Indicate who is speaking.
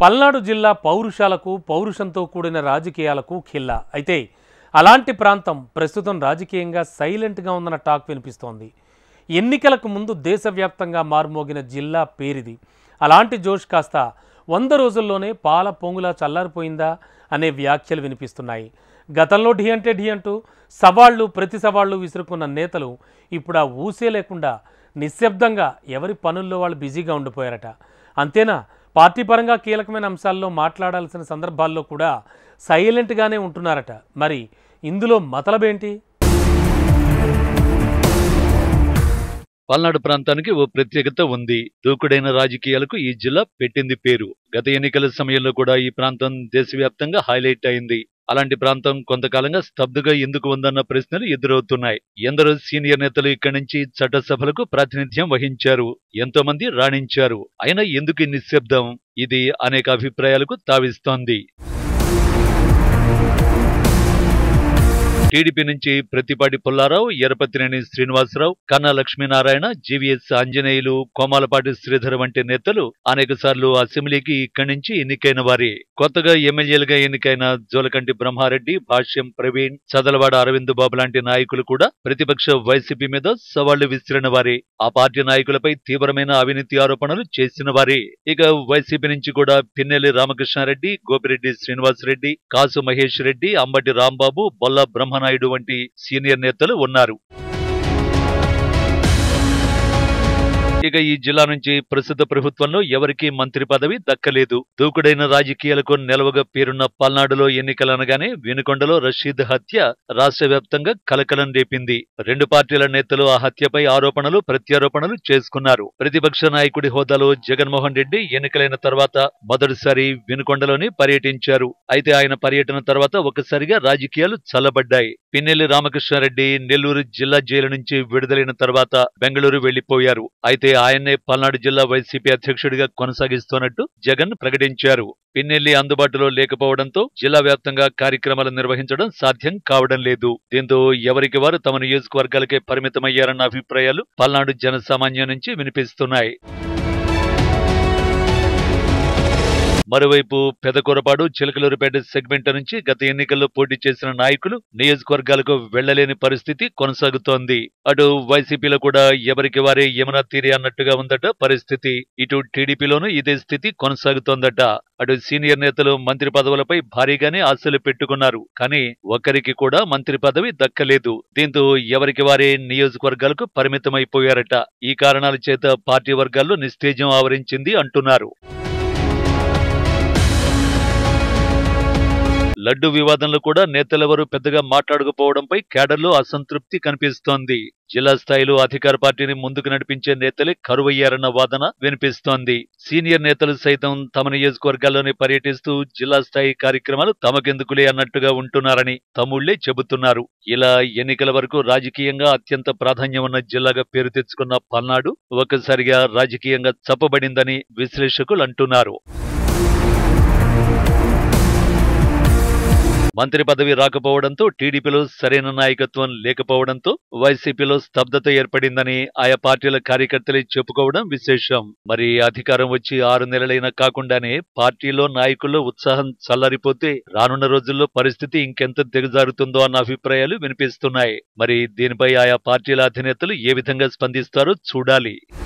Speaker 1: పల్నాడు జిల్లా పౌరుషాలకు పౌరుషంతో కూడిన రాజకీయాలకు ఖిల్లా అయితే అలాంటి ప్రాంతం ప్రస్తుతం రాజకీయంగా సైలెంట్గా ఉందన్న టాక్ వినిపిస్తోంది ఎన్నికలకు ముందు దేశవ్యాప్తంగా మారుమోగిన జిల్లా పేరిది అలాంటి జోష్ కాస్త వంద రోజుల్లోనే పాల పొంగులా చల్లారిపోయిందా అనే వ్యాఖ్యలు వినిపిస్తున్నాయి గతంలో ఢీ అంటే ఢీ అంటూ సవాళ్లు ప్రతి సవాళ్లు విసురుకున్న నేతలు ఇప్పుడు ఆ ఊసే లేకుండా నిశ్శబ్దంగా ఎవరి పనుల్లో వాళ్ళు బిజీగా ఉండిపోయారట అంతేనా పార్టీ పరంగా కీలకమైన అంశాల్లో మాట్లాడాల్సిన సందర్భాల్లో కూడా సైలెంట్గానే ఉంటున్నారట మరి ఇందులో మతలబేంటి
Speaker 2: పల్నాడు ప్రాంతానికి ఓ ప్రత్యేకత ఉంది దూకుడైన రాజకీయాలకు ఈ జిల్లా పెట్టింది పేరు గత ఎన్నికల సమయంలో కూడా ఈ ప్రాంతం దేశవ్యాప్తంగా హైలైట్ అయింది అలాంటి ప్రాంతం కొంతకాలంగా స్తబ్దుగా ఎందుకు ఉందన్న ప్రశ్నలు ఎదురవుతున్నాయి ఎందరో సీనియర్ నేతలు ఇక్కడి నుంచి చట్టసభలకు ప్రాతినిధ్యం వహించారు ఎంతో మంది రాణించారు అయినా ఎందుకు ఈ నిశ్శబ్దం ఇది అనేక అభిప్రాయాలకు తావిస్తోంది టీడీపీ నుంచి ప్రతిపాటి పుల్లారావు ఎరపతినేని శ్రీనివాసరావు కన్నా లక్ష్మీనారాయణ జీవీఎస్ ఆంజనేయులు కోమాలపాటి శ్రీధర్ వంటి నేతలు అనేక సార్లు అసెంబ్లీకి ఇక్కడి నుంచి ఎన్నికైన వారే కొత్తగా ఎమ్మెల్యేలుగా ఎన్నికైన జోలకంటి బ్రహ్మారెడ్డి భాష్యం ప్రవీణ్ చదలవాడ అరవింద్ బాబు లాంటి నాయకులు కూడా ప్రతిపక్ష వైసీపీ మీద సవాళ్లు విసిరిన వారే ఆ పార్టీ నాయకులపై తీవ్రమైన అవినీతి ఆరోపణలు చేసిన వారే ఇక వైసీపీ నుంచి కూడా పిన్నెల్లి రామకృష్ణారెడ్డి గోపిరెడ్డి శ్రీనివాసరెడ్డి కాసు మహేష్ రెడ్డి అంబటి రాంబాబు బొల్ల బ్రహ్మనాయుడు వంటి సీనియర్ నేతలు ఉన్నారు ఇక ఈ జిల్లా నుంచి ప్రస్తుత ప్రభుత్వంలో ఎవరికీ మంత్రి పదవి దక్కలేదు దూకుడైన రాజకీయాలకు నిలవగా పేరున్న పల్నాడులో ఎన్నికలనగానే వినుకొండలో రషీద్ హత్య రాష్ట్ర వ్యాప్తంగా కలకలం రేపింది రెండు పార్టీల నేతలు ఆ హత్యపై ఆరోపణలు ప్రత్యారోపణలు చేసుకున్నారు ప్రతిపక్ష నాయకుడి హోదాలో జగన్మోహన్ రెడ్డి ఎన్నికలైన తర్వాత మొదటిసారి వినుకొండలోని పర్యటించారు అయితే ఆయన పర్యటన తర్వాత ఒక్కసారిగా రాజకీయాలు చల్లబడ్డాయి పిన్నెల్లి రామకృష్ణారెడ్డి నెల్లూరు జిల్లా జైలు నుంచి విడుదలైన తర్వాత బెంగళూరు వెళ్లిపోయారు అయితే ఆయన్నే పల్నాడు జిల్లా వైసీపీ అధ్యక్షుడిగా కొనసాగిస్తున్నట్టు జగన్ ప్రకటించారు పిన్నెల్లి అందుబాటులో లేకపోవడంతో జిల్లా వ్యాప్తంగా కార్యక్రమాలు నిర్వహించడం సాధ్యం కావడం లేదు దీంతో ఎవరికి వారు తమ నియోజకవర్గాలకే పరిమితమయ్యారన్న అభిప్రాయాలు పల్నాడు జనసామాన్యం నుంచి వినిపిస్తున్నాయి మరోవైపు పెదకూరపాడు చిలకలూరుపేట సెగ్మెంట్ నుంచి గత ఎన్నికల్లో పోటీ చేసిన నాయకులు నియోజకవర్గాలకు వెళ్లలేని పరిస్థితి కొనసాగుతోంది అటు వైసీపీలో కూడా ఎవరికి వారే యమునా తీరి అన్నట్టుగా ఉందట పరిస్థితి ఇటు టీడీపీలోనూ ఇదే స్థితి కొనసాగుతోందట అటు సీనియర్ నేతలు మంత్రి పదవులపై భారీగానే ఆశలు పెట్టుకున్నారు కానీ ఒక్కరికి కూడా మంత్రి పదవి దక్కలేదు దీంతో ఎవరికి వారే నియోజకవర్గాలకు పరిమితమైపోయారట ఈ కారణాల చేత పార్టీ వర్గాల్లో నిస్తేజం ఆవరించింది అంటున్నారు లడ్డు వివాదంలో కూడా నేతలెవరూ పెద్దగా మాట్లాడకపోవడంపై కేడర్లో అసంతృప్తి కనిపిస్తోంది జిల్లా స్థాయిలో అధికార పార్టీని ముందుకు నడిపించే నేతలే కరువయ్యారన్న వాదన వినిపిస్తోంది సీనియర్ నేతలు సైతం తమ నియోజకవర్గాల్లోనే పర్యటిస్తూ జిల్లా స్థాయి కార్యక్రమాలు తమకెందుకులే అన్నట్టుగా ఉంటున్నారని తమ్ముళ్లే చెబుతున్నారు ఇలా ఎన్నికల వరకు రాజకీయంగా అత్యంత ప్రాధాన్యం ఉన్న జిల్లాగా పేరు తెచ్చుకున్న పల్నాడు ఒక్కసారిగా రాజకీయంగా చప్పబడిందని విశ్లేషకులు అంటున్నారు మంత్రి పదవి రాకపోవడంతో టీడీపీలో సరైన నాయకత్వం లేకపోవడంతో వైసీపీలో స్తబ్దత ఏర్పడిందని ఆయా పార్టీల కార్యకర్తలే చెప్పుకోవడం విశేషం మరి అధికారం వచ్చి ఆరు నెలలైనా కాకుండానే పార్టీలో నాయకుల్లో ఉత్సాహం చల్లారిపోతే రానున్న రోజుల్లో పరిస్థితి ఇంకెంత దిగజారుతుందో అన్న అభిప్రాయాలు వినిపిస్తున్నాయి మరి దీనిపై ఆయా పార్టీల అధినేతలు ఏ విధంగా స్పందిస్తారో చూడాలి